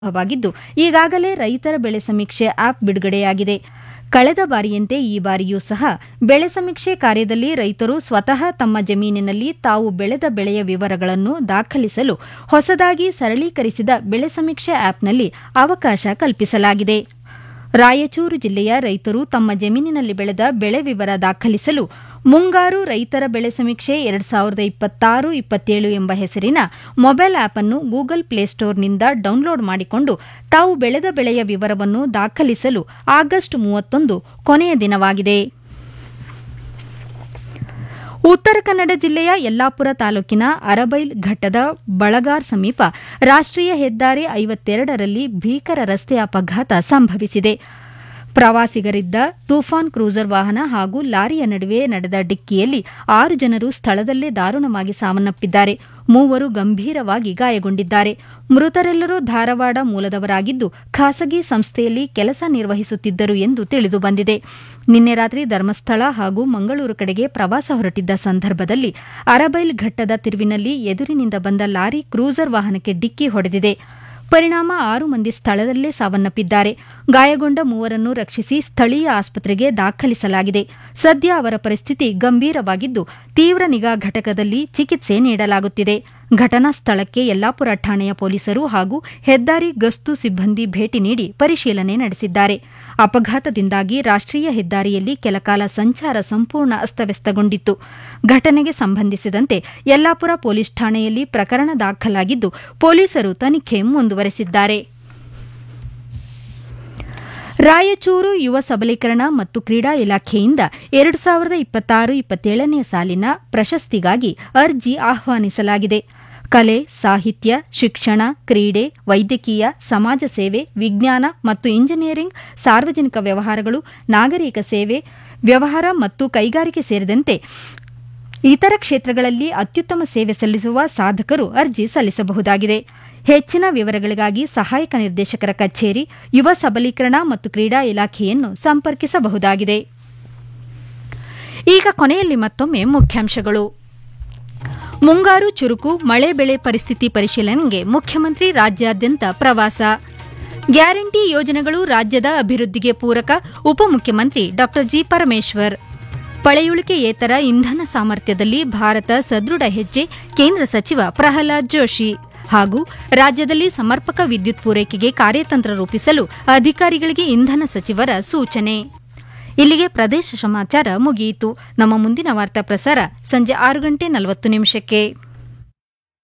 ವಾಗಿದ್ದು ಈಗಾಗಲೇ ರೈತರ ಬೆಳೆ ಸಮೀಕ್ಷೆ ಆಪ್ ಬಿಡುಗಡೆಯಾಗಿದೆ ಕಳೆದ ಬಾರಿಯಂತೆ ಈ ಬಾರಿಯೂ ಸಹ ಬೆಳೆ ಸಮೀಕ್ಷೆ ಕಾರ್ಯದಲ್ಲಿ ರೈತರು ಸ್ವತಃ ತಮ್ಮ ಜಮೀನಿನಲ್ಲಿ ತಾವು ಬೆಳೆದ ಬೆಳೆಯ ವಿವರಗಳನ್ನು ದಾಖಲಿಸಲು ಹೊಸದಾಗಿ ಸರಳೀಕರಿಸಿದ ಬೆಳೆ ಸಮೀಕ್ಷೆ ಆಪ್ನಲ್ಲಿ ಅವಕಾಶ ಕಲ್ಪಿಸಲಾಗಿದೆ ರಾಯಚೂರು ಜಿಲ್ಲೆಯ ರೈತರು ತಮ್ಮ ಜಮೀನಿನಲ್ಲಿ ಬೆಳೆದ ಬೆಳೆ ವಿವರ ದಾಖಲಿಸಲು ಮುಂಗಾರು ರೈತರ ಬೆಳೆ ಸಮೀಕ್ಷೆ ಎರಡು ಸಾವಿರದ ಇಪ್ಪತ್ತಾರು ಇಪ್ಪತ್ತೇಳು ಎಂಬ ಹೆಸರಿನ ಮೊಬೈಲ್ ಆಪ್ ಅನ್ನು ಗೂಗಲ್ ಪ್ಲೇಸ್ಟೋರ್ನಿಂದ ಡೌನ್ಲೋಡ್ ಮಾಡಿಕೊಂಡು ತಾವು ಬೆಳೆದ ಬೆಳೆಯ ವಿವರವನ್ನು ದಾಖಲಿಸಲು ಆಗಸ್ಟ್ ಮೂವತ್ತೊಂದು ಕೊನೆಯ ದಿನವಾಗಿದೆ ಉತ್ತರ ಕನ್ನಡ ಜಿಲ್ಲೆಯ ಯಲ್ಲಾಪುರ ತಾಲೂಕಿನ ಅರಬೈಲ್ ಘಟ್ಟದ ಬಳಗಾರ್ ಸಮೀಪ ರಾಷ್ಟ್ರೀಯ ಹೆದ್ದಾರಿ ಐವತ್ತೆರಡರಲ್ಲಿ ಭೀಕರ ರಸ್ತೆ ಅಪಘಾತ ಸಂಭವಿಸಿದೆ ಪ್ರವಾಸಿಗರಿದ್ದ ತೂಫಾನ್ ಕ್ರೂಸರ್ ವಾಹನ ಹಾಗೂ ಲಾರಿಯ ನಡುವೆ ನಡೆದ ಡಿಕ್ಕಿಯಲ್ಲಿ ಆರು ಜನರು ಸ್ಥಳದಲ್ಲೇ ದಾರುಣವಾಗಿ ಸಾವನ್ನಪ್ಪಿದ್ದಾರೆ ಮೂವರು ಗಂಭೀರವಾಗಿ ಗಾಯಗೊಂಡಿದ್ದಾರೆ ಮೃತರೆಲ್ಲರೂ ಧಾರವಾಡ ಮೂಲದವರಾಗಿದ್ದು ಖಾಸಗಿ ಸಂಸ್ಥೆಯಲ್ಲಿ ಕೆಲಸ ನಿರ್ವಹಿಸುತ್ತಿದ್ದರು ಎಂದು ತಿಳಿದುಬಂದಿದೆ ನಿನ್ನೆ ರಾತ್ರಿ ಧರ್ಮಸ್ಥಳ ಹಾಗೂ ಮಂಗಳೂರು ಕಡೆಗೆ ಪ್ರವಾಸ ಹೊರಟಿದ್ದ ಸಂದರ್ಭದಲ್ಲಿ ಅರಬೈಲ್ ಘಟ್ಟದ ತಿರುವಿನಲ್ಲಿ ಎದುರಿನಿಂದ ಬಂದ ಲಾರಿ ಕ್ರೂಸರ್ ವಾಹನಕ್ಕೆ ಡಿಕ್ಕಿ ಹೊಡೆದಿದೆ ಪರಿಣಾಮ ಆರು ಮಂದಿ ಸ್ಥಳದಲ್ಲೇ ಸಾವನ್ನಪ್ಪಿದ್ದಾರೆ ಗಾಯಗೊಂಡ ಮೂವರನ್ನು ರಕ್ಷಿಸಿ ಸ್ಥಳೀಯ ಆಸ್ಪತ್ರೆಗೆ ದಾಖಲಿಸಲಾಗಿದೆ ಸದ್ಯ ಅವರ ಪರಿಸ್ಥಿತಿ ಗಂಭೀರವಾಗಿದ್ದು ತೀವ್ರ ನಿಗಾ ಘಟಕದಲ್ಲಿ ಚಿಕಿತ್ಸೆ ನೀಡಲಾಗುತ್ತಿದೆ ಘಟನಾ ಸ್ಥಳಕ್ಕೆ ಯಲ್ಲಾಪುರ ಠಾಣೆಯ ಪೊಲೀಸರು ಹಾಗೂ ಹೆದ್ದಾರಿ ಗಸ್ತು ಸಿಬ್ಬಂದಿ ಭೇಟಿ ನೀಡಿ ಪರಿಶೀಲನೆ ನಡೆಸಿದ್ದಾರೆ ಅಪಘಾತದಿಂದಾಗಿ ರಾಷ್ಟ್ರೀಯ ಹೆದ್ದಾರಿಯಲ್ಲಿ ಕೆಲಕಾಲ ಸಂಚಾರ ಸಂಪೂರ್ಣ ಅಸ್ತವ್ಯಸ್ತಗೊಂಡಿತ್ತು ಘಟನೆಗೆ ಸಂಬಂಧಿಸಿದಂತೆ ಯಲ್ಲಾಪುರ ಪೊಲೀಸ್ ಠಾಣೆಯಲ್ಲಿ ಪ್ರಕರಣ ದಾಖಲಾಗಿದ್ದು ಪೊಲೀಸರು ತನಿಖೆ ಮುಂದುವರೆಸಿದ್ದಾರೆ ರಾಯಚೂರು ಯುವ ಸಬಲೀಕರಣ ಮತ್ತು ಕ್ರೀಡಾ ಇಲಾಖೆಯಿಂದ ಎರಡು ಸಾವಿರದ ಇಪ್ಪತ್ತಾರು ಇಪ್ಪತ್ತೇಳನೇ ಸಾಲಿನ ಪ್ರಶಸ್ತಿಗಾಗಿ ಅರ್ಜಿ ಆಹ್ವಾನಿಸಲಾಗಿದೆ ಕಲೆ ಸಾಹಿತ್ಯ ಶಿಕ್ಷಣ ಕ್ರೀಡೆ ವೈದ್ಯಕೀಯ ಸಮಾಜ ಸೇವೆ ವಿಜ್ಞಾನ ಮತ್ತು ಇಂಜಿನಿಯರಿಂಗ್ ಸಾರ್ವಜನಿಕ ವ್ಯವಹಾರಗಳು ನಾಗರಿಕ ಸೇವೆ ವ್ಯವಹಾರ ಮತ್ತು ಕೈಗಾರಿಕೆ ಸೇರಿದಂತೆ ಇತರ ಕ್ಷೇತ್ರಗಳಲ್ಲಿ ಅತ್ಯುತ್ತಮ ಸೇವೆ ಸಲ್ಲಿಸುವ ಸಾಧಕರು ಅರ್ಜಿ ಸಲ್ಲಿಸಬಹುದಾಗಿದೆ ಹೆಚ್ಚಿನ ವಿವರಗಳಿಗಾಗಿ ಸಹಾಯಕ ನಿರ್ದೇಶಕರ ಕಚೇರಿ ಯುವ ಸಬಲೀಕರಣ ಮತ್ತು ಕ್ರೀಡಾ ಇಲಾಖೆಯನ್ನು ಸಂಪರ್ಕಿಸಬಹುದಾಗಿದೆ ಈಗ ಕೊನೆಯಲ್ಲಿ ಮತ್ತೊಮ್ಮೆ ಮುಖ್ಯಾಂಶಗಳು ಮುಂಗಾರು ಚುರುಕು ಮಳೆ ಬೆಳೆ ಪರಿಸ್ಥಿತಿ ಪರಿಶೀಲನೆಗೆ ಮುಖ್ಯಮಂತ್ರಿ ರಾಜ್ಯಾದ್ಯಂತ ಪ್ರವಾಸ ಗ್ಯಾರಂಟಿ ಯೋಜನೆಗಳು ರಾಜ್ಯದ ಅಭಿವೃದ್ಧಿಗೆ ಪೂರಕ ಉಪಮುಖ್ಯಮಂತ್ರಿ ಡಾ ಜಿ ಪರಮೇಶ್ವರ್ ಪಳೆಯುಳಿಕೆಯೇತರ ಇಂಧನ ಸಾಮರ್ಥ್ಯದಲ್ಲಿ ಭಾರತ ಸದೃಢ ಹೆಜ್ಜೆ ಕೇಂದ್ರ ಸಚಿವ ಪ್ರಹ್ಲಾದ್ ಜೋಶಿ ಹಾಗೂ ರಾಜ್ಯದಲ್ಲಿ ಸಮರ್ಪಕ ವಿದ್ಯುತ್ ಪೂರೈಕೆಗೆ ಕಾರ್ಯತಂತ್ರ ರೂಪಿಸಲು ಅಧಿಕಾರಿಗಳಿಗೆ ಇಂಧನ ಸಚಿವರ ಸೂಚನೆ ಇಲ್ಲಿಗೆ ಪ್ರದೇಶ ಸಮಾಚಾರ ಮುಗಿಯಿತು ನಮ್ಮ ಮುಂದಿನ ವಾರ್ತಾ ಪ್ರಸಾರ ಸಂಜೆ ಆರು ಗಂಟೆ ನಲವತ್ತು ನಿಮಿಷಕ್ಕೆ